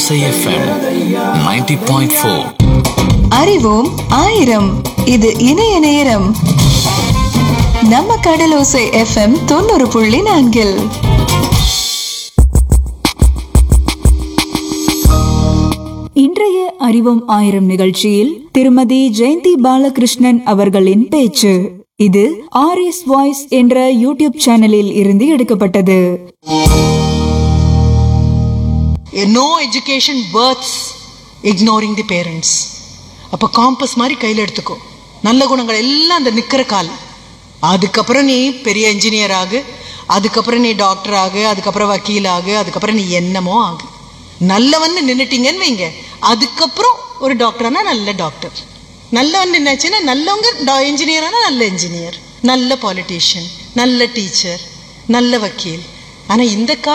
ஓசை எஃப்எம் 90.4 அறிவோம் ஆயிரம் இது இணைய நேரம் நம்ம கடலோசை எஃப்எம் தொண்ணூறு புள்ளி நான்கில் இன்றைய அறிவோம் ஆயிரம் நிகழ்ச்சியில் திருமதி ஜெயந்தி பாலகிருஷ்ணன் அவர்களின் பேச்சு இது ஆர்எஸ் வாய்ஸ் என்ற யூடியூப் சேனலில் இருந்து எடுக்கப்பட்டது no education births ignoring the parents அப்போ காம்பஸ் மாதிரி கையில் எடுத்துக்கோ நல்ல குணங்கள் எல்லாம் அந்த நிற்கிற கால் அதுக்கப்புறம் நீ பெரிய இன்ஜினியர் ஆகு அதுக்கப்புறம் நீ டாக்டர் ஆகு அதுக்கப்புறம் வக்கீல் ஆகு அதுக்கப்புறம் நீ என்னமோ ஆகு நல்லவன் நின்றுட்டீங்கன்னு வைங்க அதுக்கப்புறம் ஒரு டாக்டர்னா நல்ல டாக்டர் நல்லவன் நின்னாச்சுன்னா நல்லவங்க இன்ஜினியரானா நல்ல இன்ஜினியர் நல்ல பாலிட்டிஷியன் நல்ல டீச்சர் நல்ல வக்கீல் ஆனால் இந்த கால